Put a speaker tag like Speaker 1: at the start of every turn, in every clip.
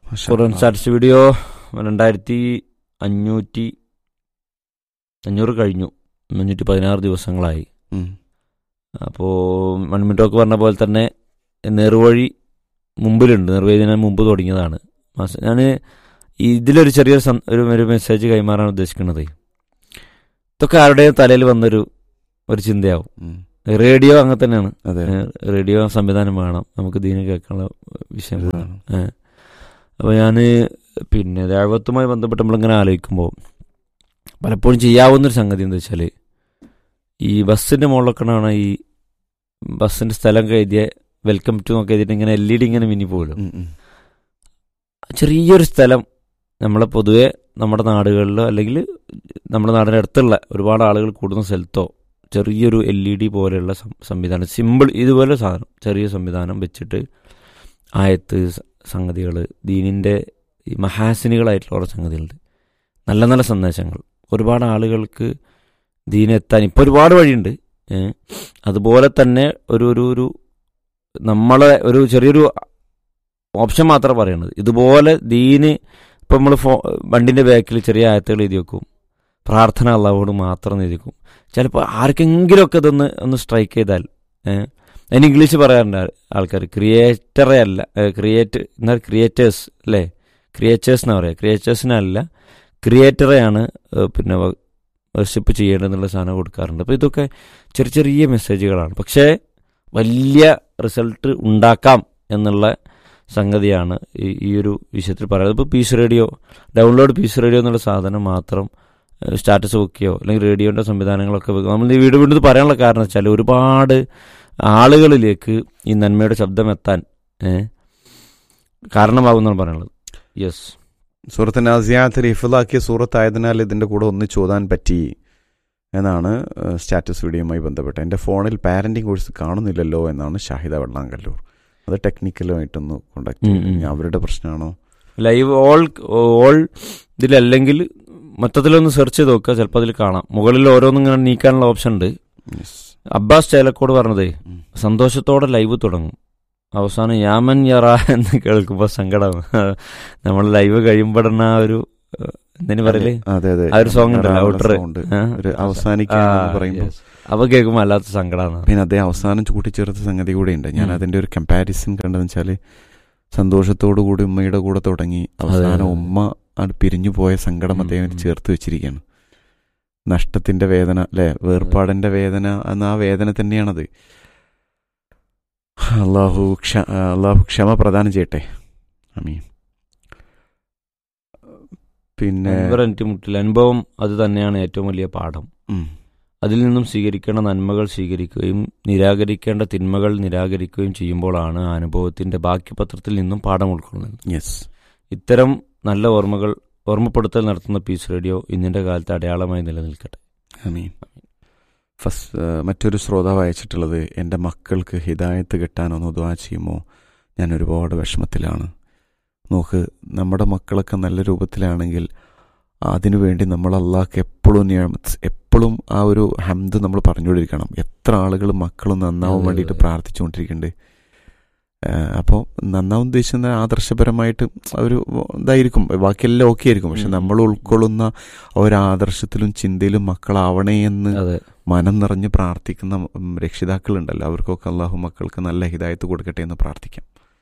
Speaker 1: മാഷാ
Speaker 2: ഖുർആൻ
Speaker 1: അല്ലാ.
Speaker 2: Status video രണ്ടായിരത്തി അഞ്ഞൂറ്റി അഞ്ഞൂറ് കഴിഞ്ഞു അഞ്ഞൂറ്റി പതിനാറ് ദിവസങ്ങളായി
Speaker 1: ഉം.
Speaker 2: അപ്പോൾ മൺമിറ്റോക്ക് പറഞ്ഞ പോലെ തന്നെ നേർവഴി മുമ്പിലുണ്ട് നിർവേദനം മുമ്പ് തുടങ്ങിയതാണ് ഞാൻ ഇതിലൊരു ചെറിയൊരു സം- ഒരു ഒരു മെസ്സേജ് കൈമാറാൻ ഉദ്ദേശിക്കുന്നത് ഇതൊക്കെ ആരുടെയും തലയിൽ വന്നൊരു ഒരു ചിന്തയാവും
Speaker 1: ഉം.
Speaker 2: റേഡിയോ അങ്ങനെ തന്നെയാണ്
Speaker 1: അതെ
Speaker 2: ഏഹ് റേഡിയോ സംവിധാനം വേണം നമുക്ക് ദീന കേൾക്കാനുള്ള വിഷയം
Speaker 1: ഇത്
Speaker 2: വേണം
Speaker 1: വേണം.
Speaker 2: അപ്പോൾ ഞാൻ പിന്നെ ദൈവത്തുമായി ബന്ധപ്പെട്ട് നമ്മളിങ്ങനെ ആലോചിക്കുമ്പോൾ പലപ്പോഴും ചെയ്യാവുന്നൊരു സംഗതി എന്താ വെച്ചാൽ ഈ ബസ്സിൻ്റെ മുകളിലൊക്കെയാണ് ഈ ബസ്സിൻ്റെ സ്ഥലം എഴുതിയ വെൽക്കം ടു ഒക്കെ എഴുതിയിട്ട് ഇങ്ങനെ എൽ ഇ ഡി ഇങ്ങനെ മിന്നി പോകുമല്ലോ
Speaker 1: ഉം, ഉം.
Speaker 2: ചെറിയൊരു സ്ഥലം നമ്മളെ പൊതുവെ നമ്മുടെ നാടുകളിലോ അല്ലെങ്കിൽ നമ്മുടെ നാടിൻ്റെ അടുത്തുള്ള ഒരുപാട് ആളുകൾ കൂടുന്ന സ്ഥലത്തോ ചെറിയൊരു എൽ ഇ ഡി പോലെയുള്ള സം- സംവിധാനം സിമ്പിൾ ഇതുപോലെ സാധനം ചെറിയ സംവിധാനം വെച്ചിട്ട് ആയത്ത് സംഗതികൾ ദീനിൻ്റെ ഈ മഹാസിനികളായിട്ടുള്ള കുറേ സംഗതികളുണ്ട് നല്ല നല്ല സന്ദേശങ്ങൾ ഒരുപാട് ആളുകൾക്ക് ദീനെത്താൻ ഇപ്പോൾ ഒരുപാട് വഴിയുണ്ട് ഏ. അതുപോലെ തന്നെ ഒരു ഒരു ഒരു നമ്മളെ ഒരു ചെറിയൊരു ഓപ്ഷൻ മാത്രം പറയണത് ഇതുപോലെ ദീന് ഇപ്പം നമ്മൾ ഫോ വണ്ടിൻ്റെ ബാക്കിൽ ചെറിയ ആയത്തുകൾ എഴുതി വെക്കും പ്രാർത്ഥന അള്ളാഹോട് മാത്രം എഴുതി വെക്കും ചിലപ്പോൾ ആർക്കെങ്കിലുമൊക്കെ ഇതൊന്ന് ഒന്ന് സ്ട്രൈക്ക് ചെയ്താൽ ഏഹ് അതിന് ഇംഗ്ലീഷ് പറയാറുണ്ട് ആൾക്കാർ ക്രിയേറ്ററെ അല്ല ക്രിയേറ്റ് എന്നാൽ ക്രിയേറ്റേഴ്സ് അല്ലേ ക്രിയേറ്റേഴ്സ് എന്നാ പറയുക ക്രിയേറ്റേഴ്സിനല്ല ക്രിയേറ്ററെയാണ് ഏഹ് പിന്നെ വർഷിപ്പ് ചെയ്യേണ്ടതെന്നുള്ള സാധനം കൊടുക്കാറുണ്ട് അപ്പോൾ ഇതൊക്കെ ചെറിയ ചെറിയ മെസ്സേജുകളാണ് പക്ഷേ വലിയ റിസൾട്ട് ഉണ്ടാക്കാം എന്നുള്ള സംഗതിയാണ് ഈ ഈ ഒരു വിഷയത്തിൽ പറയുന്നത് ഇപ്പോൾ peace radio download peace radio എന്നുള്ള സാധനം മാത്രം സ്റ്റാറ്റസ് വെക്കുകയോ അല്ലെങ്കിൽ റേഡിയോൻ്റെ സംവിധാനങ്ങളൊക്കെ വെക്കുക നമ്മൾ ഈ വീട് വീണ്ടും ഇത് പറയാനുള്ള കാരണം വെച്ചാൽ ഒരുപാട് ആളുകളിലേക്ക് ഈ നന്മയുടെ ശബ്ദം എത്താൻ ഏ, കാരണമാകുമെന്നാണ് പറയാനുള്ളത് യെസ്
Speaker 1: സൂറത്ത് നാസിയാത്തിൽ ഹിഫിലാക്കിയ സൂറത്തായതിനാൽ ഇതിൻ്റെ കൂടെ ഒന്ന് ചോദാൻ പറ്റി എന്നാണ് ഏഹ്, സ്റ്റാറ്റസ് വീഡിയോയുമായി ബന്ധപ്പെട്ട് എൻ്റെ ഫോണിൽ പാരൻറ്റിങ് കോഴ്സ് കാണുന്നില്ലല്ലോ എന്നാണ് ഷാഹിദ വെള്ളാങ്കല്ലൂർ അത് ടെക്നിക്കലുമായിട്ടൊന്ന് കോണ്ടാക്ട്
Speaker 2: ഉം,
Speaker 1: ചെയ്യും
Speaker 2: ഉം.
Speaker 1: ഇനി അവരുടെ പ്രശ്നമാണോ
Speaker 2: ലൈവ് ഓൾ ഓൾ ഇതിലല്ലെങ്കിൽ മൊത്തത്തിലൊന്ന് സെർച്ച് ചെയ്ത് നോക്കുക ചിലപ്പോൾ അതിൽ കാണാം മുകളിൽ ഓരോന്നും ഇങ്ങനെ നീക്കാനുള്ള ഓപ്ഷൻ ഉണ്ട്
Speaker 1: Yes.
Speaker 2: അബ്ബാസ് ചേലക്കോട് പറഞ്ഞതേ
Speaker 1: ഉം.
Speaker 2: സന്തോഷത്തോടെ ലൈവ് തുടങ്ങും അവസാനം യാമൻ യറ എന്ന് കേൾക്കുമ്പോൾ സങ്കടം നമ്മൾ ലൈവ് കഴിയുമ്പോഴാണ് ആ ഒരു ഏഹ്, എന്തിനു പറയല്
Speaker 1: അതെ അതെ
Speaker 2: ആ ഒരു song ഉണ്ടല്ലോ,
Speaker 1: ഒരാളുടെ
Speaker 2: outer.
Speaker 1: sound.
Speaker 2: ആ?
Speaker 1: ഒരു അവസാനിക്കാൻ
Speaker 2: ആ,
Speaker 1: പറയുമ്പോൾ
Speaker 2: yes. അപ്പൊ കേൾക്കുമ്പോൾ അല്ലാത്ത സങ്കടമാണ്
Speaker 1: പിന്നെ അദ്ദേഹം അവസാനം കൂട്ടിച്ചേർത്ത സംഗതി കൂടെ ഉണ്ട് ഞാൻ
Speaker 2: ഉം.
Speaker 1: അതിന്റെ ഒരു കമ്പാരിസൺ കണ്ടതെന്ന് വെച്ചാൽ സന്തോഷത്തോടു കൂടി ഉമ്മയുടെ കൂടെ തുടങ്ങി അവസാനം
Speaker 2: അതെ.
Speaker 1: ഉമ്മ അത് പിരിഞ്ഞു പോയ സങ്കടം
Speaker 2: ഉം,
Speaker 1: അദ്ദേഹം
Speaker 2: ഉം.
Speaker 1: ചേർത്ത് വെച്ചിരിക്കുകയാണ് നഷ്ടത്തിന്റെ വേദന അല്ലെ വേർപാടിന്റെ വേദന എന്ന ആ വേദന തന്നെയാണത് അള്ളാഹു ക്ഷ അള്ളാഹു ക്ഷമ പ്രദാനം ചെയ്യട്ടെ അമീൻ പിന്നെ
Speaker 2: അൻവർ മുട്ടിൽ അനുഭവം അത് തന്നെയാണ് ഏറ്റവും വലിയ പാഠം
Speaker 1: ഉം,
Speaker 2: അതിൽ നിന്നും സ്വീകരിക്കേണ്ട നന്മകൾ സ്വീകരിക്കുകയും നിരാകരിക്കേണ്ട തിന്മകൾ നിരാകരിക്കുകയും ചെയ്യുമ്പോഴാണ് ആ അനുഭവത്തിന്റെ ബാക്കി പത്രത്തിൽ നിന്നും പാഠം ഉൾക്കൊള്ളുന്നത്
Speaker 1: യെസ്
Speaker 2: ഇത്തരം നല്ല ഓർമ്മകൾ ഓർമ്മപ്പെടുത്തൽ നടത്തുന്ന പീസ് റേഡിയോ ഇന്നിന്റെ കാലത്ത് അടയാളമായി നിലനിൽക്കട്ടെ
Speaker 1: അമീൻ ഫസ്റ്റ് മറ്റൊരു ശ്രോതാവ് അയച്ചിട്ടുള്ളത് എൻ്റെ മക്കൾക്ക് ഹിദായത്ത് കിട്ടാനൊന്ന് ദ്വാ ചെയ്യുമോ ഞാൻ ഒരുപാട് വിഷമത്തിലാണ് നോക്ക് നമ്മുടെ മക്കളൊക്കെ നല്ല രൂപത്തിലാണെങ്കിൽ അതിനുവേണ്ടി നമ്മൾ അള്ളാഹ്ക്ക് എപ്പോഴും നിയമ- എപ്പോഴും ആ ഒരു ഹംദ് നമ്മൾ പറഞ്ഞുകൊണ്ടിരിക്കണം എത്ര ആളുകൾ മക്കളും നന്നാവാൻ
Speaker 2: അതെ,
Speaker 1: വേണ്ടിയിട്ട്
Speaker 2: അതെ.
Speaker 1: പ്രാർത്ഥിച്ചുകൊണ്ടിരിക്കുന്നുണ്ട് അപ്പോൾ നന്നാവും ഉദ്ദേശിക്കുന്ന ആദർശപരമായിട്ട് ഒരു ഇതായിരിക്കും ബാക്കിയെല്ലാം ഓക്കെ ആയിരിക്കും പക്ഷെ
Speaker 2: ഉം.
Speaker 1: നമ്മൾ ഉൾക്കൊള്ളുന്ന ഒരാദർശത്തിലും ചിന്തയിലും മക്കളാവണേ എന്ന്
Speaker 2: അതെ
Speaker 1: മനം നിറഞ്ഞ് പ്രാർത്ഥിക്കുന്ന ഉം, രക്ഷിതാക്കളുണ്ടല്ലോ അവർക്കൊക്കെ അള്ളാഹു മക്കൾക്ക് നല്ല ഹിദായത്ത് കൊടുക്കട്ടെ എന്ന് പ്രാർത്ഥിക്കാം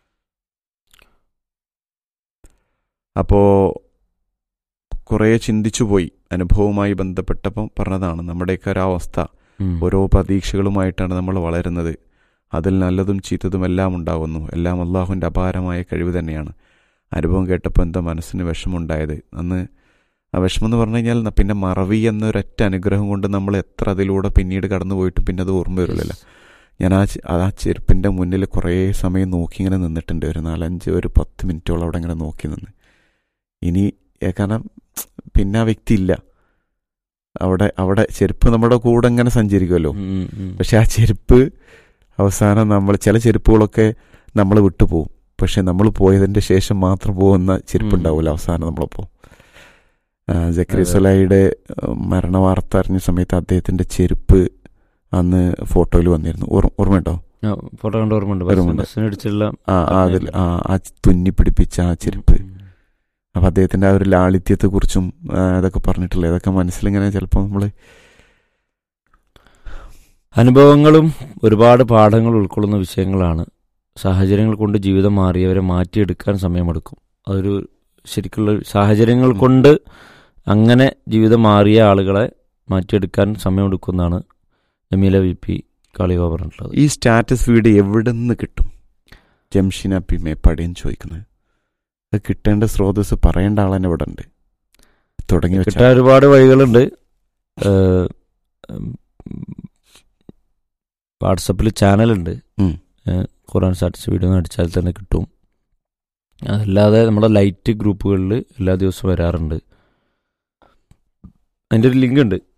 Speaker 1: അപ്പോൾ കുറേ ചിന്തിച്ചു പോയി അനുഭവവുമായി ബന്ധപ്പെട്ടപ്പം പറഞ്ഞതാണ് നമ്മുടെയൊക്കെ ഒരു അവസ്ഥ
Speaker 2: ഉം.
Speaker 1: ഓരോ പ്രതീക്ഷകളുമായിട്ടാണ് നമ്മൾ വളരുന്നത് അതിൽ നല്ലതും ചീത്തതും എല്ലാം ഉണ്ടാകുന്നു എല്ലാം അള്ളാഹുവിൻ്റെ അപാരമായ കഴിവ് തന്നെയാണ് അനുഭവം കേട്ടപ്പോൾ എന്താ മനസ്സിന് വിഷമമുണ്ടായത് അന്ന് ആ വിഷമം എന്ന് പറഞ്ഞു കഴിഞ്ഞാൽ ന- പിന്നെ മറവി എന്നൊരൊറ്റ അനുഗ്രഹം കൊണ്ട് നമ്മൾ എത്ര അതിലൂടെ പിന്നീട് കടന്നു പോയിട്ടും പിന്നെ അത് ഓർമ്മ വരില്ലല്ലോ ഞാൻ ആ ചെ- ആ ചെരുപ്പിൻ്റെ മുന്നിൽ കുറേ സമയം നോക്കി ഇങ്ങനെ നിന്നിട്ടുണ്ട് ഒരു നാലഞ്ച് ഒരു പത്ത് മിനിറ്റോളം അവിടെ ഇങ്ങനെ നോക്കി നിന്ന് ഇനി ഏ, കാരണം പിന്നെ ആ വ്യക്തി ഇല്ല അവിടെ അവിടെ ചെരുപ്പ് നമ്മുടെ കൂടെ ഇങ്ങനെ സഞ്ചരിക്കുമല്ലോ
Speaker 2: ഉം, ഉം, ഉം.
Speaker 1: പക്ഷെ ആ ചെരുപ്പ് അവസാനം നമ്മൾ ചില ചെരുപ്പുകളൊക്കെ നമ്മൾ വിട്ടുപോകും പക്ഷെ നമ്മൾ പോയതിന്റെ ശേഷം മാത്രം പോകുന്ന ചെരുപ്പ്
Speaker 2: ഉം.
Speaker 1: ഉണ്ടാവില്ല അവസാനം നമ്മളപ്പോൾ ജക്രി
Speaker 2: അതെ.
Speaker 1: സുലൈയുടെ മരണ വാർത്ത അറിഞ്ഞ സമയത്ത് അദ്ദേഹത്തിന്റെ ചെരുപ്പ് അന്ന് ഫോട്ടോയിൽ വന്നിരുന്നു ഓർമ്മ- ഓർമ്മയുണ്ടോ
Speaker 2: ആ, ഫോട്ടോ കണ്ട് ഓർമ്മയുണ്ട്
Speaker 1: ഓർമ്മയുണ്ട്.
Speaker 2: ബസ്സിനടിച്ചുള്ള
Speaker 1: ആ ആ, അതിൽ ആ ആ തുന്നി പിടിപ്പിച്ച ആ ചെരുപ്പ്
Speaker 2: ഉം.
Speaker 1: അപ്പം അദ്ദേഹത്തിൻ്റെ ആ ഒരു ലാളിത്യത്തെക്കുറിച്ചും ആ, അതൊക്കെ പറഞ്ഞിട്ടില്ലേ അതൊക്കെ മനസ്സിലിങ്ങനെ ചിലപ്പോൾ നമ്മൾ
Speaker 2: അനുഭവങ്ങളും ഒരുപാട് പാഠങ്ങൾ ഉൾക്കൊള്ളുന്ന വിഷയങ്ങളാണ് സാഹചര്യങ്ങൾ കൊണ്ട് ജീവിതം മാറിയവരെ മാറ്റിയെടുക്കാൻ സമയമെടുക്കും അതൊരു ശരിക്കുള്ള സാഹചര്യങ്ങൾ കൊണ്ട് അങ്ങനെ ജീവിതം മാറിയ ആളുകളെ മാറ്റിയെടുക്കാൻ സമയമെടുക്കുമെന്നാണ് ജമീല വി പി കാളിവ പറഞ്ഞിട്ടുള്ളത്
Speaker 1: ഈ സ്റ്റാറ്റസ് വീഡിയോ എവിടെ നിന്ന് കിട്ടും ജംഷിന പി മേപ്പാടിയെന്ന് ചോദിക്കുന്നത് അത് കിട്ടേണ്ട സ്രോതസ് പറയേണ്ട ആളെന്നെ ഇവിടെ ഉണ്ട് തുടങ്ങി വെച്ച
Speaker 2: കിട്ടാൻ ഒരുപാട് വഴികളുണ്ട് ഏഹ്, ഉം, വാട്സപ്പിൽ ചാനലുണ്ട്
Speaker 1: ഉം.
Speaker 2: ഏഹ്, ഖുറാൻ സ്റ്റാറ്റസ് വീഡിയോ എന്ന് അടിച്ചാൽ തന്നെ കിട്ടും അതല്ലാതെ നമ്മുടെ ലൈറ്റ് ഗ്രൂപ്പുകളിൽ എല്ലാ ദിവസവും വരാറുണ്ട് അതിൻ്റെ ഒരു ലിങ്ക് ഉണ്ട്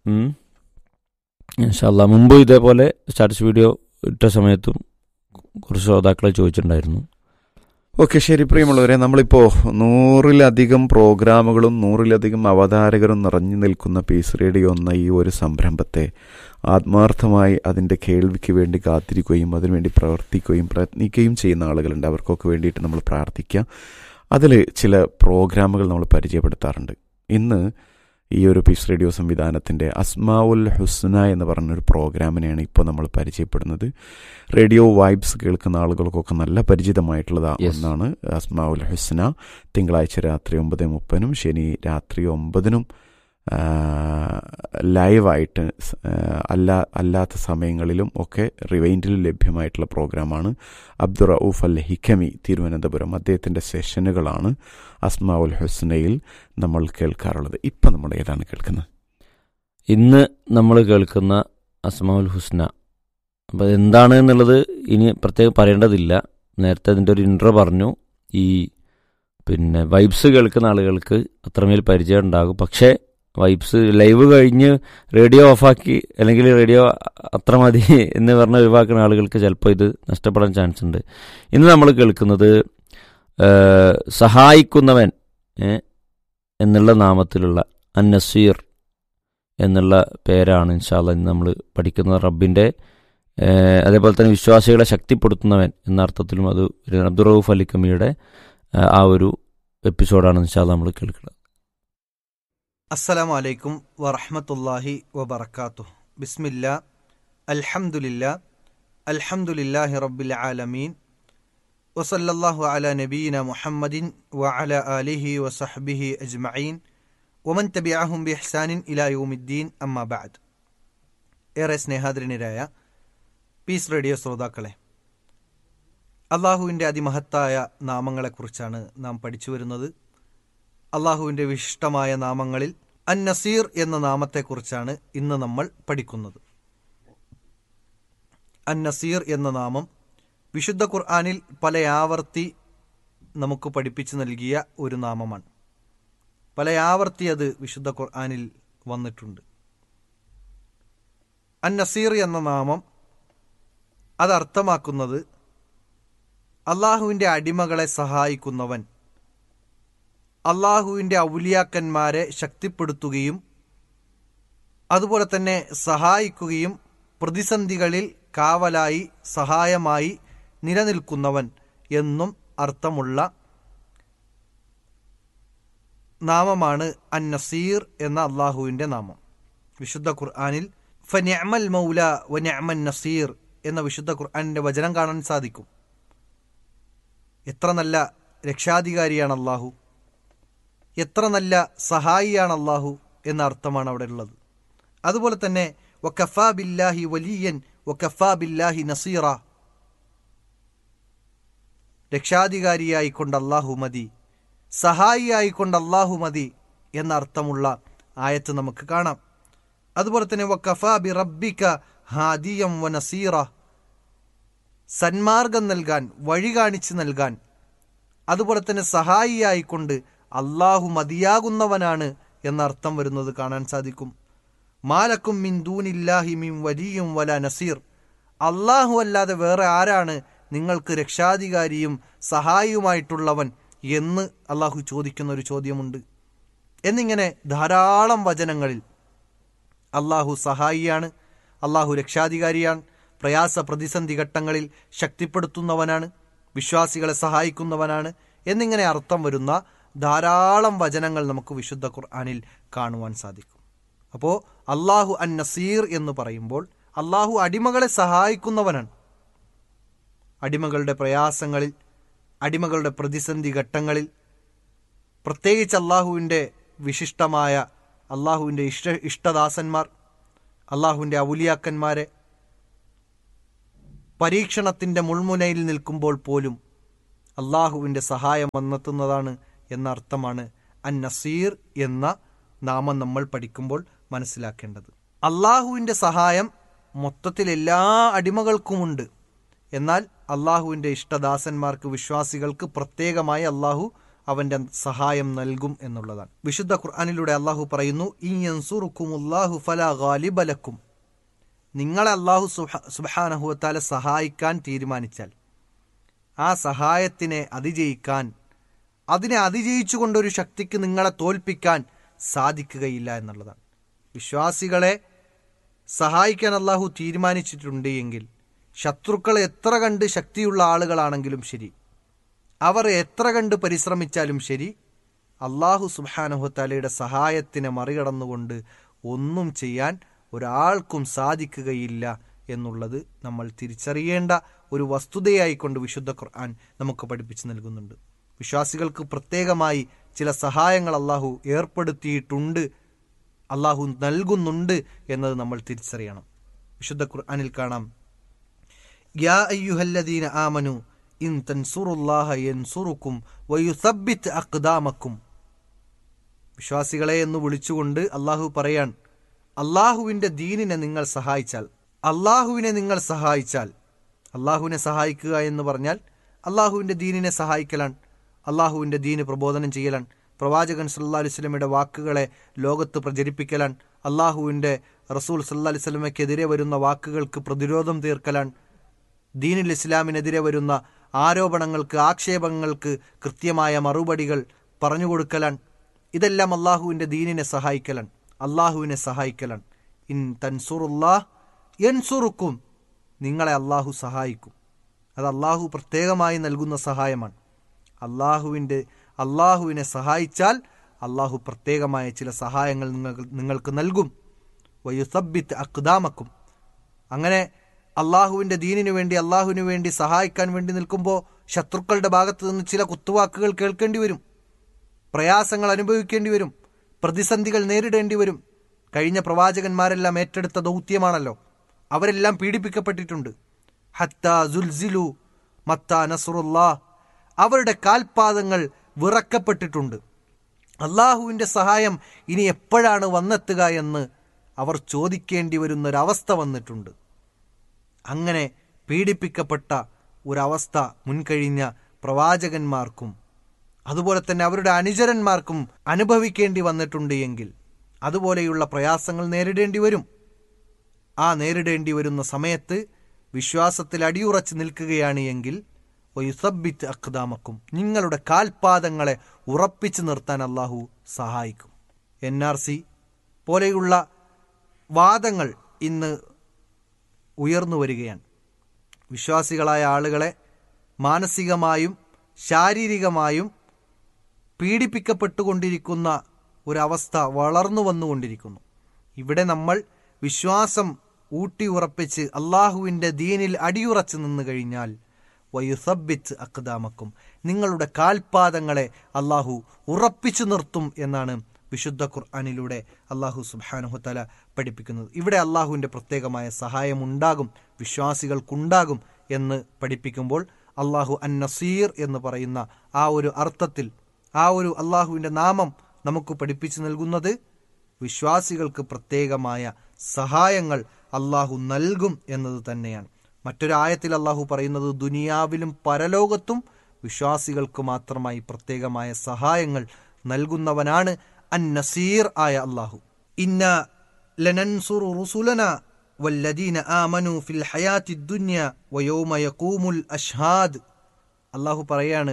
Speaker 2: ഇൻഷാല്ല മുമ്പ് ഇതേപോലെ സ്റ്റാറ്റസ് വീഡിയോ ഇട്ട സമയത്തും കുറച്ച് ശ്രോതാക്കളെ ചോദിച്ചിട്ടുണ്ടായിരുന്നു
Speaker 1: ഓക്കെ ശരി പ്രിയമുള്ളവരെ നമ്മളിപ്പോൾ നൂറിലധികം പ്രോഗ്രാമുകളും നൂറിലധികം അവതാരകരും നിറഞ്ഞു നിൽക്കുന്ന പീസ് റേഡിയോ എന്ന ഈ ഒരു സംരംഭത്തെ ആത്മാർത്ഥമായി അതിൻ്റെ കേൾവിക്ക് വേണ്ടി കാത്തിരിക്കുകയും അതിനുവേണ്ടി പ്രവർത്തിക്കുകയും പ്രയത്നിക്കുകയും ചെയ്യുന്ന ആളുകളുണ്ട് അവർക്കൊക്കെ വേണ്ടിയിട്ട് നമ്മൾ പ്രാർത്ഥിക്കുക അതിൽ ചില പ്രോഗ്രാമുകൾ നമ്മൾ പരിചയപ്പെടുത്താറുണ്ട് ഇന്ന് ഈ ഒരു പീസ് റേഡിയോ സംവിധാനത്തിൻ്റെ അസ്മാവുൽ ഹുസ്ന എന്ന് പറഞ്ഞൊരു പ്രോഗ്രാമിനെയാണ് ഇപ്പോൾ നമ്മൾ പരിചയപ്പെടുന്നത് റേഡിയോ വൈബ്സ് കേൾക്കുന്ന ആളുകൾക്കൊക്കെ നല്ല പരിചിതമായിട്ടുള്ളത്
Speaker 2: Yes.
Speaker 1: ഒന്നാണ് അസ്മാവുൽ ഹുസ്ന തിങ്കളാഴ്ച രാത്രി ഒമ്പത് മുപ്പതിനും ശനി രാത്രി ഒമ്പതിനും ആ, ലൈവായിട്ട് സ്- ആ, അല്ല അല്ലാത്ത സമയങ്ങളിലും ഒക്കെ റിവൈൻഡിൽ ലഭ്യമായിട്ടുള്ള പ്രോഗ്രാമാണ് അബ്ദുൾ റൌഫ് അൽ ഹിക്കമി തിരുവനന്തപുരം അദ്ദേഹത്തിൻ്റെ സെഷനുകളാണ് അസ്മാവുൽ ഹുസ്നയിൽ നമ്മൾ കേൾക്കാറുള്ളത് ഇപ്പം നമ്മൾ ഏതാണ് കേൾക്കുന്നത്
Speaker 2: ഇന്ന് നമ്മൾ കേൾക്കുന്ന അസ്മാഉൽ ഹുസ്ന അപ്പോൾ എന്താണ് എന്നുള്ളത് ഇനി പ്രത്യേകം പറയേണ്ടതില്ല നേരത്തെ അതിൻ്റെ ഒരു ഇൻട്രോ പറഞ്ഞു ഈ പിന്നെ വൈബ്സ് കേൾക്കുന്ന ആളുകൾക്ക് അത്രമേൽ പരിചയം ഉണ്ടാകും പക്ഷേ വൈബ്സ് ലൈവ് കഴിഞ്ഞ് റേഡിയോ ഓഫാക്കി അല്ലെങ്കിൽ റേഡിയോ അത്ര മതി എന്ന് പറഞ്ഞ് ഒഴിവാക്കുന്ന ആളുകൾക്ക് ചിലപ്പോൾ ഇത് നഷ്ടപ്പെടാൻ ചാൻസ് ഉണ്ട് ഇന്ന് നമ്മൾ കേൾക്കുന്നത് ഏഹ്, സഹായിക്കുന്നവൻ ഏ, എന്നുള്ള നാമത്തിലുള്ള അൻ നസീർ എന്നുള്ള പേരാണ് ഇൻഷാല്ല ഇന്ന് നമ്മൾ പഠിക്കുന്നത് റബ്ബിൻ്റെ ഏഹ്, അതേപോലെ തന്നെ വിശ്വാസികളെ ശക്തിപ്പെടുത്തുന്നവൻ എന്ന അർത്ഥത്തിലും അത് ഒരു അബ്ദുറൌഫ് അലി കമിയുടെ ഏഹ്, ആ ഒരു എപ്പിസോഡാണ് ഇൻഷാല്ല നമ്മൾ കേൾക്കുന്നത്
Speaker 3: അസ്സലാമു അലൈക്കും വറഹ്മത്തുള്ളാഹി വബറകാതുഹു ബിസ്മില്ലാ അൽഹംദുലില്ലാ അൽഹംദുലില്ലാഹി റബ്ബിൽ ആലമീൻ വസല്ലല്ലാഹു അലാ നബീന മുഹമ്മദിൻ വഅല ആലിഹി വസഹ്ബിഹി അജ്മഈൻ വമൻ തബിഅഹും ബിഇഹ്സാനിൻ ഇലാ യൗമിദ്ദീൻ അമ്മാ ബഅദ് ഏറെ സ്നേഹാദരനരായ പീസ് റേഡിയോ ശ്രോതാക്കളെ അള്ളാഹുവിൻ്റെ അതിമഹത്തായ നാമങ്ങളെക്കുറിച്ചാണ് നാം പഠിച്ചു വരുന്നത് അള്ളാഹുവിൻ്റെ വിശിഷ്ടമായ നാമങ്ങളിൽ അൻ നസീർ എന്ന നാമത്തെക്കുറിച്ചാണ് ഇന്ന് നമ്മൾ പഠിക്കുന്നത് അൻ നസീർ എന്ന നാമം വിശുദ്ധ ഖുർആാനിൽ പല ആവർത്തി നമുക്ക് പഠിപ്പിച്ചു നൽകിയ ഒരു നാമമാണ് പല ആവർത്തി അത് വിശുദ്ധ ഖുർആാനിൽ വന്നിട്ടുണ്ട് അൻ നസീർ എന്ന നാമം അത് അർത്ഥമാക്കുന്നത് അള്ളാഹുവിൻ്റെ അടിമകളെ സഹായിക്കുന്നവൻ അള്ളാഹുവിൻ്റെ ഔലിയാക്കന്മാരെ ശക്തിപ്പെടുത്തുകയും അതുപോലെ തന്നെ സഹായിക്കുകയും പ്രതിസന്ധികളിൽ കാവലായി സഹായമായി നിലനിൽക്കുന്നവൻ എന്നും അർത്ഥമുള്ള നാമമാണ് അൻ നസീർ എന്ന അള്ളാഹുവിൻ്റെ നാമം വിശുദ്ധ ഖുർആാനിൽ ഫന്യമൽ മൗല വന്യമൻ നസീർ എന്ന വിശുദ്ധ ഖുർആാനിൻ്റെ വചനം കാണാൻ സാധിക്കും എത്ര നല്ല രക്ഷാധികാരിയാണ് അള്ളാഹു എത്ര നല്ല സഹായിയാണ് അള്ളാഹു എന്ന അർത്ഥമാണ് അവിടെ ഉള്ളത് അതുപോലെ തന്നെ വക്കഫാ ബില്ലാഹി വലിയൻ വക്കഫാ ബില്ലാഹി നസീറ രക്ഷാധികാരിയായിക്കൊണ്ട് അള്ളാഹു മതി സഹായിയായിക്കൊണ്ട് അള്ളാഹു മതി എന്ന അർത്ഥമുള്ള ആയത്ത് നമുക്ക് കാണാം അതുപോലെ തന്നെ വക്കഫാ ബി റബ്ബിക ഹാദിയം വ നസീറ സന്മാർഗം നൽകാൻ വഴി കാണിച്ചു നൽകാൻ അതുപോലെ തന്നെ സഹായിയായിക്കൊണ്ട് അള്ളാഹു മതിയാകുന്നവനാണ് എന്ന അർത്ഥം വരുന്നത് കാണാൻ സാധിക്കും മാലക്കും മിൻ ദൂനില്ലാഹി മിൻ വലിയും വല നസീർ അള്ളാഹു അല്ലാതെ വേറെ ആരാണ് നിങ്ങൾക്ക് രക്ഷാധികാരിയും സഹായിയുമായിട്ടുള്ളവൻ എന്ന് അള്ളാഹു ചോദിക്കുന്ന ഒരു ചോദ്യമുണ്ട് എന്നിങ്ങനെ ധാരാളം വചനങ്ങളിൽ അള്ളാഹു സഹായിയാണ് അള്ളാഹു രക്ഷാധികാരിയാണ് പ്രയാസ പ്രതിസന്ധി ഘട്ടങ്ങളിൽ ശക്തിപ്പെടുത്തുന്നവനാണ് വിശ്വാസികളെ സഹായിക്കുന്നവനാണ് എന്നിങ്ങനെ അർത്ഥം വരുന്ന ധാരാളം വചനങ്ങൾ നമുക്ക് വിശുദ്ധ ഖുർആാനിൽ കാണുവാൻ സാധിക്കും അപ്പോൾ അള്ളാഹു അൻ നസീർ എന്ന് പറയുമ്പോൾ അള്ളാഹു അടിമകളെ സഹായിക്കുന്നവനാണ് അടിമകളുടെ പ്രയാസങ്ങളിൽ അടിമകളുടെ പ്രതിസന്ധി ഘട്ടങ്ങളിൽ പ്രത്യേകിച്ച് അള്ളാഹുവിൻ്റെ വിശിഷ്ടമായ അള്ളാഹുവിൻ്റെ ഇഷ്ട ഇഷ്ടദാസന്മാർ അള്ളാഹുവിൻ്റെ ഔലിയാക്കന്മാരെ പരീക്ഷണത്തിൻ്റെ മുൾമുനയിൽ നിൽക്കുമ്പോൾ പോലും അള്ളാഹുവിൻ്റെ സഹായം വന്നെത്തുന്നതാണ് എന്ന അർത്ഥമാണ് അൻ നസീർ എന്ന നാമം നമ്മൾ പഠിക്കുമ്പോൾ മനസ്സിലാക്കേണ്ടത് അള്ളാഹുവിൻ്റെ സഹായം മൊത്തത്തിൽ എല്ലാ അടിമകൾക്കുമുണ്ട് എന്നാൽ അള്ളാഹുവിൻ്റെ ഇഷ്ടദാസന്മാർക്ക് വിശ്വാസികൾക്ക് പ്രത്യേകമായി അള്ളാഹു അവന്റെ സഹായം നൽകും എന്നുള്ളതാണ് വിശുദ്ധ ഖുർആാനിലൂടെ അള്ളാഹു പറയുന്നു ഇൻസുറുക്കുമുല്ലാഹു ഫല ഗാലിബലക്കും നിങ്ങളെ അള്ളാഹു സുബാനഹുവത്താലെ സഹായിക്കാൻ തീരുമാനിച്ചാൽ ആ സഹായത്തിനെ അതിജയിക്കാൻ അതിനെ അതിജയിച്ചുകൊണ്ടൊരു ശക്തിക്ക് നിങ്ങളെ തോൽപ്പിക്കാൻ സാധിക്കുകയില്ല എന്നുള്ളതാണ് വിശ്വാസികളെ സഹായിക്കാൻ അള്ളാഹു തീരുമാനിച്ചിട്ടുണ്ട് എങ്കിൽ ശത്രുക്കൾ എത്ര കണ്ട് ശക്തിയുള്ള ആളുകളാണെങ്കിലും ശരി അവർ എത്ര കണ്ട് പരിശ്രമിച്ചാലും ശരി അള്ളാഹു സുബാനഹുത്താലയുടെ സഹായത്തിനെ മറികടന്നുകൊണ്ട് ഒന്നും ചെയ്യാൻ ഒരാൾക്കും സാധിക്കുകയില്ല എന്നുള്ളത് നമ്മൾ തിരിച്ചറിയേണ്ട ഒരു വസ്തുതയായിക്കൊണ്ട് വിശുദ്ധ ഖുർആൻ നമുക്ക് പഠിപ്പിച്ചു നൽകുന്നുണ്ട് വിശ്വാസികൾക്ക് പ്രത്യേകമായി ചില സഹായങ്ങൾ അള്ളാഹു ഏർപ്പെടുത്തിയിട്ടുണ്ട് അള്ളാഹു നൽകുന്നുണ്ട് എന്നത് നമ്മൾ തിരിച്ചറിയണം വിശുദ്ധ ഖുർആനിൽ കാണാം യാ അയ്യുഹല്ലദീന ആമനു ഇൻ തൻസുറുല്ലാഹ യൻസുറുക്കും വയുസബ്ബിത്ത് അഖ്ദാമക്കും വിശ്വാസികളെ എന്ന് വിളിച്ചുകൊണ്ട് അള്ളാഹു പറയാൻ അള്ളാഹുവിൻ്റെ ദീനിനെ നിങ്ങൾ സഹായിച്ചാൽ അള്ളാഹുവിനെ നിങ്ങൾ സഹായിച്ചാൽ അള്ളാഹുവിനെ സഹായിക്കുക എന്ന് പറഞ്ഞാൽ അള്ളാഹുവിൻ്റെ ദീനിനെ സഹായിക്കലാണ് അള്ളാഹുവിൻ്റെ ദീന് പ്രബോധനം ചെയ്യലാണ് പ്രവാചകൻ സല്ലാ അലുസ്ലമയുടെ വാക്കുകളെ ലോകത്ത് പ്രചരിപ്പിക്കലാണ് അള്ളാഹുവിൻ്റെ റസൂൽ സല്ലാ അലുസ്ലമയ്ക്കെതിരെ വരുന്ന വാക്കുകൾക്ക് പ്രതിരോധം തീർക്കലാണ് ദീനുൽ ഇസ്ലാമിനെതിരെ വരുന്ന ആരോപണങ്ങൾക്ക് ആക്ഷേപങ്ങൾക്ക് കൃത്യമായ മറുപടികൾ പറഞ്ഞുകൊടുക്കലാണ് ഇതെല്ലാം അള്ളാഹുവിൻ്റെ ദീനിനെ സഹായിക്കലാണ് അള്ളാഹുവിനെ സഹായിക്കലാണ് ഇൻ തൻസുറുല്ലാഹ് യൻസുറുക്കും നിങ്ങളെ അള്ളാഹു സഹായിക്കും അത് അള്ളാഹു പ്രത്യേകമായി നൽകുന്ന സഹായമാണ് അള്ളാഹുവിൻ്റെ അള്ളാഹുവിനെ സഹായിച്ചാൽ അള്ളാഹു പ്രത്യേകമായ ചില സഹായങ്ങൾ നിങ്ങൾക്ക് നിങ്ങൾക്ക് നൽകും വയുസബിത്ത് അക്ദാമക്കും അങ്ങനെ അള്ളാഹുവിൻ്റെ ദീനിനു വേണ്ടി അള്ളാഹുവിന് വേണ്ടി സഹായിക്കാൻ വേണ്ടി നിൽക്കുമ്പോൾ ശത്രുക്കളുടെ ഭാഗത്തു നിന്ന് ചില കുത്തുവാക്കുകൾ കേൾക്കേണ്ടി വരും പ്രയാസങ്ങൾ അനുഭവിക്കേണ്ടി വരും പ്രതിസന്ധികൾ നേരിടേണ്ടി വരും കഴിഞ്ഞ പ്രവാചകന്മാരെല്ലാം ഏറ്റെടുത്ത ദൗത്യമാണല്ലോ അവരെല്ലാം പീഡിപ്പിക്കപ്പെട്ടിട്ടുണ്ട് ഹത്ത ജുൽസിലു മത്ത നസറുല്ലാ അവരുടെ കാൽപാദങ്ങൾ വിറക്കപ്പെട്ടിട്ടുണ്ട് അള്ളാഹുവിൻ്റെ സഹായം ഇനി എപ്പോഴാണ് വന്നെത്തുക എന്ന് അവർ ചോദിക്കേണ്ടി വരുന്നൊരവസ്ഥ വന്നിട്ടുണ്ട് അങ്ങനെ പീഡിപ്പിക്കപ്പെട്ട ഒരവസ്ഥ മുൻകഴിഞ്ഞ പ്രവാചകന്മാർക്കും അതുപോലെ തന്നെ അവരുടെ അനുചരന്മാർക്കും അനുഭവിക്കേണ്ടി വന്നിട്ടുണ്ട് എങ്കിൽ അതുപോലെയുള്ള പ്രയാസങ്ങൾ നേരിടേണ്ടി വരും ആ നേരിടേണ്ടി വരുന്ന സമയത്ത് വിശ്വാസത്തിൽ അടിയുറച്ച് നിൽക്കുകയാണ് എങ്കിൽ ഒയുസബിത്ത് അക്ദാമക്കും നിങ്ങളുടെ കാൽപാദങ്ങളെ ഉറപ്പിച്ചു നിർത്താൻ അള്ളാഹു സഹായിക്കും എൻ ആർ സി പോലെയുള്ള വാദങ്ങൾ ഇന്ന് ഉയർന്നു വരികയാണ് വിശ്വാസികളായ ആളുകളെ മാനസികമായും ശാരീരികമായും പീഡിപ്പിക്കപ്പെട്ടുകൊണ്ടിരിക്കുന്ന ഒരവസ്ഥ വളർന്നു വന്നുകൊണ്ടിരിക്കുന്നു ഇവിടെ നമ്മൾ വിശ്വാസം ഊട്ടി ഉറപ്പിച്ച് അള്ളാഹുവിൻ്റെ ദീനിൽ അടിയുറച്ച് നിന്നു കഴിഞ്ഞാൽ വയുസബിത്ത് അക്ദാമക്കും നിങ്ങളുടെ കാൽപാദങ്ങളെ അള്ളാഹു ഉറപ്പിച്ചു നിർത്തും എന്നാണ് വിശുദ്ധ ഖുർആാനിലൂടെ അള്ളാഹു സുബാനുഹത്തല പഠിപ്പിക്കുന്നത് ഇവിടെ അള്ളാഹുവിൻ്റെ പ്രത്യേകമായ സഹായമുണ്ടാകും വിശ്വാസികൾക്കുണ്ടാകും എന്ന് പഠിപ്പിക്കുമ്പോൾ അള്ളാഹു അൻ നസീർ എന്ന് പറയുന്ന ആ ഒരു അർത്ഥത്തിൽ ആ ഒരു അള്ളാഹുവിൻ്റെ നാമം നമുക്ക് പഠിപ്പിച്ചു നൽകുന്നത് വിശ്വാസികൾക്ക് പ്രത്യേകമായ സഹായങ്ങൾ അള്ളാഹു നൽകും എന്നത് തന്നെയാണ് മറ്റൊരായത്തിൽ അള്ളാഹു പറയുന്നത് ദുനിയാവിലും പരലോകത്തും വിശ്വാസികൾക്ക് മാത്രമായി പ്രത്യേകമായ സഹായങ്ങൾ നൽകുന്നവനാണ് അൻ നസീർ ആയ അള്ളാഹു ഇന്ന ലനൻസുറു റുസുലന വല്ലദീന ആമനു ഫിൽ ഹയാത്തി ദുന്യ വയോമ യഖൂമുൽ അഷ്ഹാദ് അള്ളാഹു പറയാണ്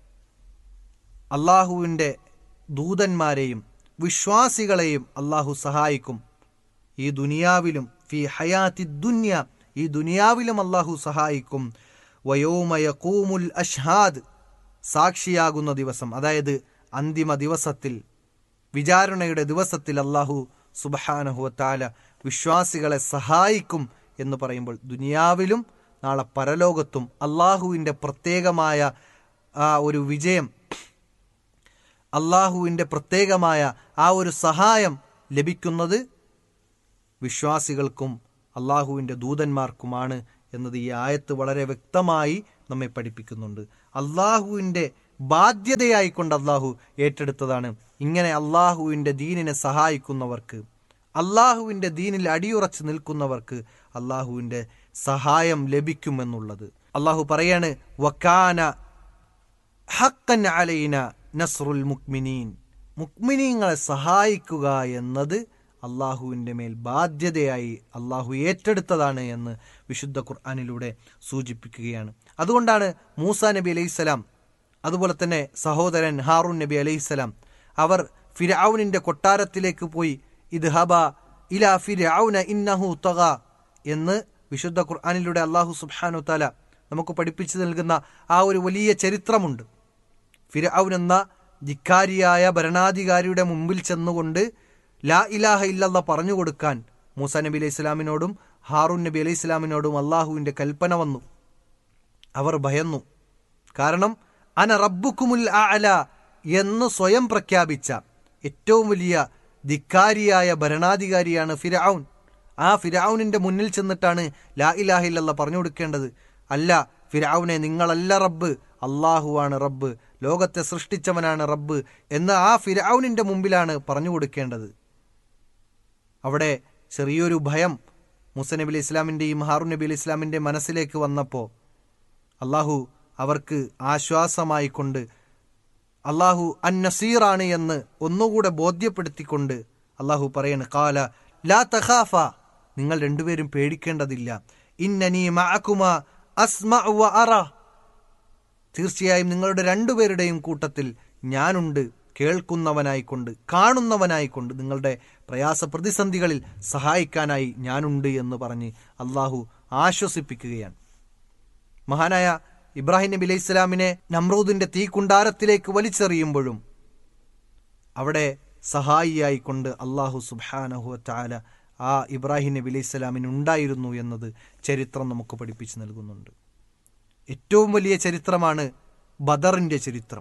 Speaker 3: അള്ളാഹുവിൻ്റെ ദൂതന്മാരെയും വിശ്വാസികളെയും അള്ളാഹു സഹായിക്കും ഈ ദുനിയാവിലും ഫി ഹയാത്തി ദുന്യ ഈ ദുനിയാവിലും അള്ളാഹു സഹായിക്കും വയോമ യഖൂമുൽ അഷ്ഹാദ് സാക്ഷിയാകുന്ന ദിവസം അതായത് അന്തിമ ദിവസത്തിൽ വിചാരണയുടെ ദിവസത്തിൽ അള്ളാഹു സുബഹാനഹുവത്താല വിശ്വാസികളെ സഹായിക്കും എന്ന് പറയുമ്പോൾ ദുനിയാവിലും നാളെ പരലോകത്തും അള്ളാഹുവിൻ്റെ പ്രത്യേകമായ ആ ഒരു വിജയം അള്ളാഹുവിൻ്റെ പ്രത്യേകമായ ആ ഒരു സഹായം ലഭിക്കുന്നത് വിശ്വാസികൾക്കും അള്ളാഹുവിൻ്റെ ദൂതന്മാർക്കുമാണ് എന്നത് ഈ ആയത്ത് വളരെ വ്യക്തമായി നമ്മെ പഠിപ്പിക്കുന്നുണ്ട് അള്ളാഹുവിൻ്റെ ബാധ്യതയായിക്കൊണ്ട് അള്ളാഹു ഏറ്റെടുത്തതാണ് ഇങ്ങനെ അള്ളാഹുവിൻ്റെ ദീനിനെ സഹായിക്കുന്നവർക്ക് അള്ളാഹുവിൻ്റെ ദീനിൽ അടിയുറച്ച് നിൽക്കുന്നവർക്ക് അള്ളാഹുവിൻ്റെ സഹായം ലഭിക്കുമെന്നുള്ളത് അള്ളാഹു പറയാണ് വക്കാന ഹക്കൻ അലൈന നസ്രുൽ മുക്മിനീൻ മുക്മിനീങ്ങളെ സഹായിക്കുക എന്നത് അള്ളാഹുവിൻ്റെ മേൽ ബാധ്യതയായി അള്ളാഹു ഏറ്റെടുത്തതാണ് എന്ന് വിശുദ്ധ ഖുർആാനിലൂടെ സൂചിപ്പിക്കുകയാണ് അതുകൊണ്ടാണ് മൂസ നബി അലൈഹിസ്സലാം അതുപോലെ തന്നെ സഹോദരൻ ഹാറൂൻ നബി അലൈഹിസ്സലാം അവർ ഫിരൌനിന്റെ കൊട്ടാരത്തിലേക്ക് പോയി ഇത് ഹബ ഇല ഫിരൌന ഇന്നഹു തഗ എന്ന് വിശുദ്ധ ഖുർആാനിലൂടെ അള്ളാഹു സുബ്ഹാനു താല നമുക്ക് പഠിപ്പിച്ചു നൽകുന്ന ആ ഒരു വലിയ ചരിത്രമുണ്ട് ഫിരൌൻ എന്ന ധിക്കാരിയായ ഭരണാധികാരിയുടെ മുമ്പിൽ ചെന്നുകൊണ്ട് ലാ ഇലാഹ ഇല്ലല്ല പറഞ്ഞു കൊടുക്കാൻ മൂസ നബി അലൈഹി ഇസ്ലാമിനോടും ഹാറൂൻ നബി അലൈഹി ഇസ്ലാമിനോടും അള്ളാഹുവിന്റെ കൽപ്പന വന്നു അവർ ഭയന്നു കാരണം അന റബ്ബുക്കുമുൽ അല എന്ന് സ്വയം പ്രഖ്യാപിച്ച ഏറ്റവും വലിയ ധിക്കാരിയായ ഭരണാധികാരിയാണ് ഫിരൌൻ ആ ഫിരൌനിന്റെ മുന്നിൽ ചെന്നിട്ടാണ് ലാ ഇലാഹ ഇല്ലല്ല പറഞ്ഞു കൊടുക്കേണ്ടത് അല്ല ഫിരൌനെ നിങ്ങളല്ല റബ്ബ് അള്ളാഹുവാണ് റബ്ബ് ലോകത്തെ സൃഷ്ടിച്ചവനാണ് റബ്ബ് എന്ന് ആ ഫിരൌനിന്റെ മുമ്പിലാണ് പറഞ്ഞു കൊടുക്കേണ്ടത് അവിടെ ചെറിയൊരു ഭയം മുസ നബി അലി ഇസ്ലാമിൻ്റെയും ഹാറൂൻ നബി അലി ഇസ്ലാമിൻ്റെ മനസ്സിലേക്ക് വന്നപ്പോൾ അള്ളാഹു അവർക്ക് ആശ്വാസമായി കൊണ്ട് അള്ളാഹു അൻ നസീറാണ് എന്ന് ഒന്നുകൂടെ ബോധ്യപ്പെടുത്തിക്കൊണ്ട് അള്ളാഹു പറയാണ് കാല ലാ തഖാഫ നിങ്ങൾ രണ്ടുപേരും പേടിക്കേണ്ടതില്ല ഇന്നനി മഅകുമ അസ്മ വ അറ തീർച്ചയായും നിങ്ങളുടെ രണ്ടുപേരുടെയും കൂട്ടത്തിൽ ഞാനുണ്ട് കേൾക്കുന്നവനായിക്കൊണ്ട് കാണുന്നവനായിക്കൊണ്ട് നിങ്ങളുടെ പ്രയാസ പ്രതിസന്ധികളിൽ സഹായിക്കാനായി ഞാനുണ്ട് എന്ന് പറഞ്ഞ് അള്ളാഹു ആശ്വസിപ്പിക്കുകയാണ് മഹാനായ ഇബ്രാഹിം നബി അലൈഹി ഇസ്ലാമിനെ നമ്രൂദിന്റെ തീക്കുണ്ടാരത്തിലേക്ക് വലിച്ചെറിയുമ്പോഴും അവിടെ സഹായിയായിക്കൊണ്ട് അള്ളാഹു സുബാനഹു താല ആ ഇബ്രാഹിം നബി അലൈഹി ഇസ്ലാമിന് ഉണ്ടായിരുന്നു എന്നത് ചരിത്രം നമുക്ക് പഠിപ്പിച്ചു നൽകുന്നുണ്ട് ഏറ്റവും വലിയ ചരിത്രമാണ് ബദറിന്റെ ചരിത്രം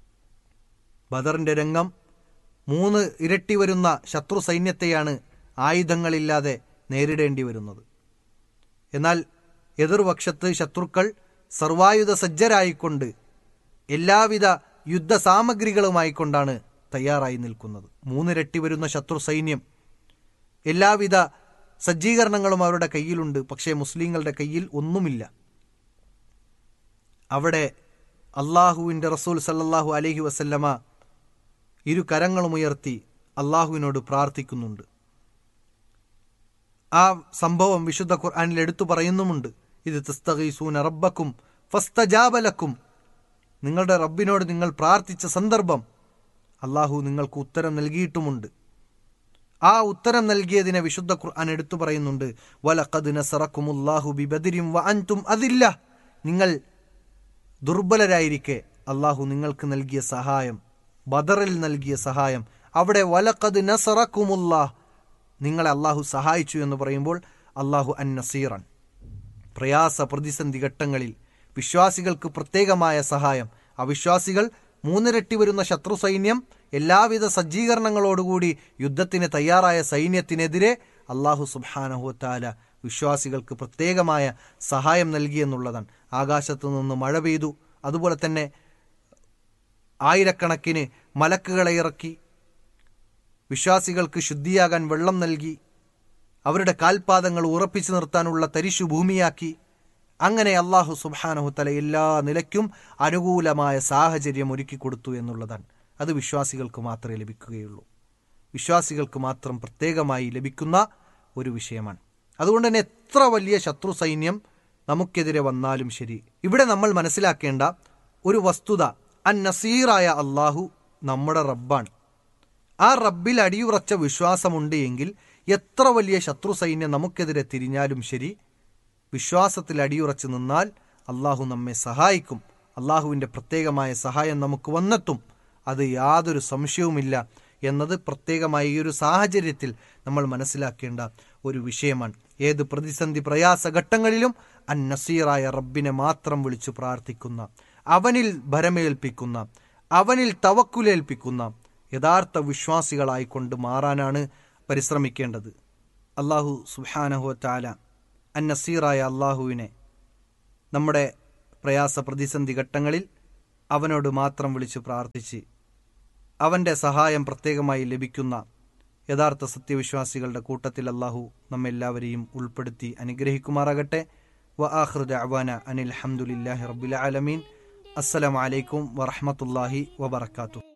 Speaker 3: ബദറിന്റെ രംഗം മൂന്ന് ഇരട്ടി വരുന്ന ശത്രു സൈന്യത്തെയാണ് ആയുധങ്ങളില്ലാതെ നേരിടേണ്ടി വരുന്നത് എന്നാൽ എതിർപക്ഷത്ത് ശത്രുക്കൾ സർവായുധ സജ്ജരായിക്കൊണ്ട് എല്ലാവിധ യുദ്ധസാമഗ്രികളുമായിക്കൊണ്ടാണ് തയ്യാറായി നിൽക്കുന്നത് മൂന്നിരട്ടി വരുന്ന ശത്രു സൈന്യം എല്ലാവിധ സജ്ജീകരണങ്ങളും അവരുടെ കയ്യിലുണ്ട് പക്ഷേ മുസ്ലിങ്ങളുടെ കയ്യിൽ ഒന്നുമില്ല അവിടെ അള്ളാഹുവിൻ്റെ റസൂൽ സല്ലല്ലാഹു അലൈഹി വസല്ലമ ഇരു കരങ്ങളും ഉയർത്തി അള്ളാഹുവിനോട് പ്രാർത്ഥിക്കുന്നുണ്ട് ആ സംഭവം വിശുദ്ധ ഖുർആനിൽ എടുത്തു പറയുന്നുമുണ്ട് ഇത് തസ്തഗീസൂന റബ്ബക്കും ഫസ്തജാബലക്കും നിങ്ങളുടെ റബ്ബിനോട് നിങ്ങൾ പ്രാർത്ഥിച്ച സന്ദർഭം അള്ളാഹു നിങ്ങൾക്ക് ഉത്തരം നൽകിയിട്ടുമുണ്ട് ആ ഉത്തരം നൽകിയതിനെ വിശുദ്ധ ഖുർആൻ എടുത്തു പറയുന്നുണ്ട് വലഖദ് നസറക്കുമുല്ലാഹു ബിബദിരിം വ അൻതും അതില്ല നിങ്ങൾ ദുർബലരായിരിക്കെ അള്ളാഹു നിങ്ങൾക്ക് നൽകിയ സഹായം ബദറിൽ നൽകിയ സഹായം അവിടെ വലഖദ് നസറക്കുമുല്ലാഹ് നിങ്ങളെ അള്ളാഹു സഹായിച്ചു എന്ന് പറയുമ്പോൾ അള്ളാഹു അൻ നസീറൻ പ്രയാസ പ്രതിസന്ധി ഘട്ടങ്ങളിൽ വിശ്വാസികൾക്ക് പ്രത്യേകമായ സഹായം അവിശ്വാസികൾ മൂന്നിരട്ടി വരുന്ന ശത്രു സൈന്യം എല്ലാവിധ സജ്ജീകരണങ്ങളോടുകൂടി യുദ്ധത്തിന് തയ്യാറായ സൈന്യത്തിനെതിരെ അള്ളാഹു സുബാനഹുത്താല വിശ്വാസികൾക്ക് പ്രത്യേകമായ സഹായം നൽകിയെന്നുള്ളതാണ് ആകാശത്തു നിന്ന് മഴ പെയ്തു അതുപോലെ തന്നെ ആയിരക്കണക്കിന് മലക്കുകളെ ഇറക്കി വിശ്വാസികൾക്ക് ശുദ്ധിയാകാൻ വെള്ളം നൽകി അവരുടെ കാൽപാദങ്ങൾ ഉറപ്പിച്ചു നിർത്താനുള്ള തരിശു ഭൂമിയാക്കി അങ്ങനെ അള്ളാഹു സുബാനഹുത്തല എല്ലാ നിലയ്ക്കും അനുകൂലമായ സാഹചര്യം ഒരുക്കി കൊടുത്തു എന്നുള്ളതാണ് അത് വിശ്വാസികൾക്ക് മാത്രമേ ലഭിക്കുകയുള്ളൂ വിശ്വാസികൾക്ക് മാത്രം പ്രത്യേകമായി ലഭിക്കുന്ന ഒരു വിഷയമാണ് അതുകൊണ്ട് തന്നെ എത്ര വലിയ ശത്രു സൈന്യം നമുക്കെതിരെ വന്നാലും ശരി ഇവിടെ നമ്മൾ മനസ്സിലാക്കേണ്ട ഒരു വസ്തുത അൻ നസീറായ അള്ളാഹു നമ്മുടെ റബ്ബാണ് ആ റബ്ബിൽ അടിയുറച്ച വിശ്വാസമുണ്ട് എങ്കിൽ എത്ര വലിയ ശത്രു സൈന്യം നമുക്കെതിരെ തിരിഞ്ഞാലും ശരി വിശ്വാസത്തിൽ അടിയുറച്ചു നിന്നാൽ അള്ളാഹു നമ്മെ സഹായിക്കും അള്ളാഹുവിൻ്റെ പ്രത്യേകമായ സഹായം നമുക്ക് വന്നെത്തും അത് യാതൊരു സംശയവുമില്ല എന്നത് പ്രത്യേകമായി ഈ ഒരു സാഹചര്യത്തിൽ നമ്മൾ മനസ്സിലാക്കേണ്ട ഒരു വിഷയമാണ് ഏത് പ്രതിസന്ധി പ്രയാസ ഘട്ടങ്ങളിലും അൻ നസീറായ റബ്ബിനെ മാത്രം വിളിച്ചു പ്രാർത്ഥിക്കുന്ന അവനിൽ ഭരമേൽപ്പിക്കുന്ന അവനിൽ തവക്കുലേൽപ്പിക്കുന്ന യഥാർത്ഥ വിശ്വാസികളായിക്കൊണ്ട് മാറാനാണ് പരിശ്രമിക്കേണ്ടത് അള്ളാഹു സുഹാനഹു താല അൻ നസീറായ അള്ളാഹുവിനെ നമ്മുടെ പ്രയാസ പ്രതിസന്ധി ഘട്ടങ്ങളിൽ അവനോട് മാത്രം വിളിച്ചു പ്രാർത്ഥിച്ച് അവൻ്റെ സഹായം പ്രത്യേകമായി ലഭിക്കുന്ന യഥാർത്ഥ സത്യവിശ്വാസികളുടെ കൂട്ടത്തിൽ അള്ളാഹു നമ്മെല്ലാവരെയും ഉൾപ്പെടുത്തി അനുഗ്രഹിക്കുമാറാകട്ടെ വ ആഹ്റു ദഅവാന അനിൽ ഹംദുലില്ലാഹി റബ്ബിൽ ആലമീൻ അസ്സലാമു അലൈക്കും വറഹ്മത്തുള്ളാഹി വബറകാതുഹു